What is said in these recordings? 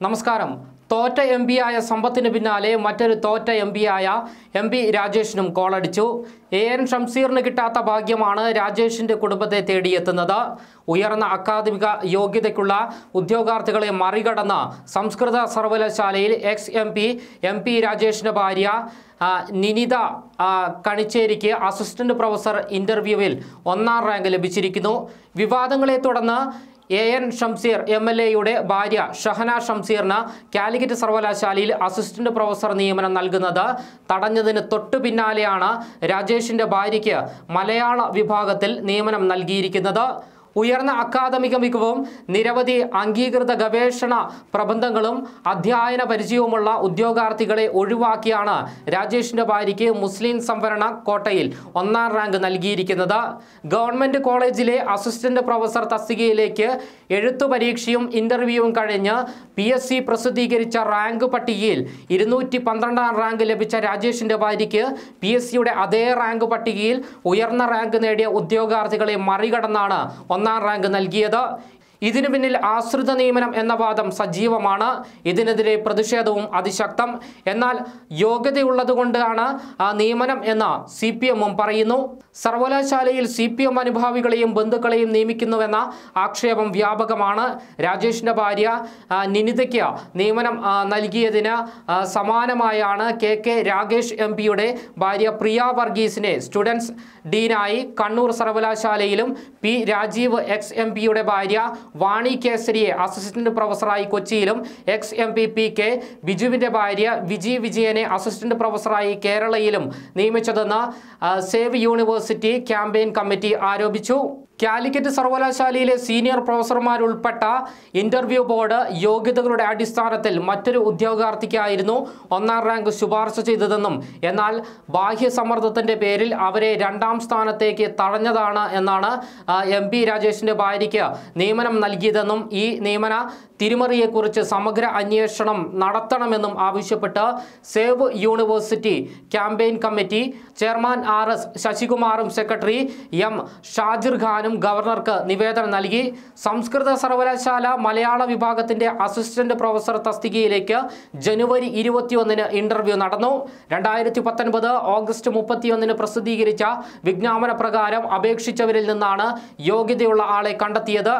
നമസ്കാരം തോറ്റ എം ആയ സമ്പത്തിന് പിന്നാലെ മറ്റൊരു തോറ്റ എം ആയ എം പി രാജേഷിനും കോളടിച്ചു എ എൻ ഷംസീറിന് കിട്ടാത്ത ഭാഗ്യമാണ് രാജേഷിന്റെ കുടുംബത്തെ തേടിയെത്തുന്നത് ഉയർന്ന അക്കാദമിക യോഗ്യതയ്ക്കുള്ള ഉദ്യോഗാർത്ഥികളെ മറികടന്ന് സംസ്കൃത സർവകലാശാലയിൽ ex M P M P രാജേഷിന്റെ ഭാര്യ ആ, നിനിത ആ, കണിച്ചേരിക്ക് അസിസ്റ്റന്റ് പ്രൊഫസർ ഇന്റർവ്യൂവിൽ ഒന്നാം റാങ്ക് ലഭിച്ചിരിക്കുന്നു വിവാദങ്ങളെ തുടർന്ന് A N Shamseer M L എയുടെ ഭാര്യ ഷഹന ഷംസീറിന് കാലിക്കറ്റ് സർവകലാശാലയിൽ അസിസ്റ്റന്റ് പ്രൊഫസർ നിയമനം നൽകുന്നത് തടഞ്ഞതിന് തൊട്ടു പിന്നാലെയാണ് രാജേഷിന്റെ ഭാര്യയ്ക്ക് മലയാള വിഭാഗത്തിൽ നിയമനം നൽകിയിരിക്കുന്നത് ഉയർന്ന അക്കാദമിക മികവും നിരവധി അംഗീകൃത ഗവേഷണ പ്രബന്ധങ്ങളും അധ്യയന പരിചയവുമുള്ള ഉദ്യോഗാർത്ഥികളെ ഒഴിവാക്കിയാണ് രാജേഷിന്റെ ഭാര്യയ്ക്ക് മുസ്ലിം സംവരണ കോട്ടയിൽ ഒന്നാം റാങ്ക് നൽകിയിരിക്കുന്നത് ഗവൺമെന്റ് കോളേജിലെ അസിസ്റ്റന്റ് പ്രൊഫസർ തസ്തികയിലേക്ക് എഴുത്തു പരീക്ഷയും ഇന്റർവ്യൂവും കഴിഞ്ഞ് പി എസ് സി പ്രസിദ്ധീകരിച്ച റാങ്ക് പട്ടികയിൽ ഇരുന്നൂറ്റി പന്ത്രണ്ടാം റാങ്ക് ലഭിച്ച രാജേഷിന്റെ ഭാര്യയ്ക്ക് പി എസ് സിയുടെ അതേ റാങ്ക് പട്ടികയിൽ ഉയർന്ന റാങ്ക് നേടിയ ഉദ്യോഗാർത്ഥികളെ മറികടന്നാണ് ഒന്നാം റാങ്ക് നൽകിയത് ഇതിനു പിന്നിൽ ആശ്രിത നിയമനം എന്ന വാദം സജീവമാണ് ഇതിനെതിരെ പ്രതിഷേധവും അതിശക്തം എന്നാൽ യോഗ്യതയുള്ളതുകൊണ്ടാണ് ആ നിയമനം എന്ന് സി പി എമ്മും പറയുന്നു സർവകലാശാലയിൽ സി പി എം അനുഭാവികളെയും ബന്ധുക്കളെയും നിയമിക്കുന്നുവെന്ന ആക്ഷേപം വ്യാപകമാണ് രാജേഷിന്റെ ഭാര്യ ആ, നിനിതയ്ക്ക് നിയമനം ആ, നൽകിയതിന് ആ, സമാനമായാണ് കെ കെ രാഗേഷ് എം പിയുടെ ഭാര്യ പ്രിയ വർഗീസിനെ സ്റ്റുഡൻസ് ഡീനായി കണ്ണൂർ സർവകലാശാലയിലും പി രാജീവ് എക്സ് എം പിയുടെ ഭാര്യ വാണി കേസരിയെ അസിസ്റ്റന്റ് പ്രൊഫസറായി കൊച്ചിയിലും ex M P P K ബിജുവിന്റെ ഭാര്യ വിജി വിജയനെ അസിസ്റ്റന്റ് പ്രൊഫസറായി കേരളയിലും നിയമിച്ചതെന്ന് ആ, സേവ് യൂണിവേഴ്സിറ്റി ക്യാമ്പയിൻ കമ്മിറ്റി ആരോപിച്ചു കാലിക്കറ്റ് സർവകലാശാലയിലെ സീനിയർ പ്രൊഫസർമാരുൾപ്പെട്ട ഇന്റർവ്യൂ ബോർഡ് യോഗ്യതകളുടെ അടിസ്ഥാനത്തിൽ മറ്റൊരു ഉദ്യോഗാർത്ഥിക്കായിരുന്നു ഒന്നാം റാങ്ക് ശുപാർശ ചെയ്തതെന്നും എന്നാൽ ബാഹ്യ സമ്മർദ്ദത്തിന്റെ പേരിൽ അവരെ രണ്ടാം സ്ഥാനത്തേക്ക് തടഞ്ഞതാണ് എന്നാണ് ആ, എം പി രാജേഷിന്റെ ഭാര്യയ്ക്ക് നിയമനം നൽകിയതെന്നും ഈ നിയമന തിരിമറിയെക്കുറിച്ച് സമഗ്ര അന്വേഷണം നടത്തണമെന്നും ആവശ്യപ്പെട്ട് save university campaign committee chairman R S ശശികുമാറും സെക്രട്ടറി എം ഷാജിർ ഖാനും ഗവർണർക്ക് നിവേദനം നൽകി സംസ്കൃത സർവകലാശാല മലയാള വിഭാഗത്തിന്റെ അസിസ്റ്റന്റ് പ്രൊഫസർ തസ്തികയിലേക്ക് ജനുവരി ഇരുപത്തിയൊന്നിന് ഇന്റർവ്യൂ നടന്നു രണ്ടായിരത്തി പത്തൊൻപത് ഓഗസ്റ്റ് മുപ്പത്തിയൊന്നിന് പ്രസിദ്ധീകരിച്ച വിജ്ഞാപന പ്രകാരം അപേക്ഷിച്ചവരിൽ നിന്നാണ് യോഗ്യതയുള്ള ആളെ കണ്ടെത്തിയത്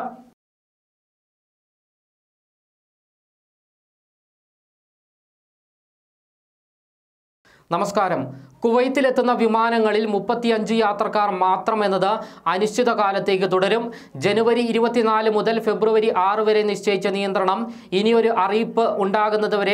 നമസ്കാരം കുവൈത്തിലെത്തുന്ന വിമാനങ്ങളിൽ മുപ്പത്തിയഞ്ച് യാത്രക്കാർ മാത്രം എന്നത് അനിശ്ചിതകാലത്തേക്ക് തുടരും ജനുവരി ഇരുപത്തിനാല് മുതൽ ഫെബ്രുവരി ആറ് വരെ നിശ്ചയിച്ച നിയന്ത്രണം ഇനിയൊരു അറിയിപ്പ് ഉണ്ടാകുന്നതുവരെ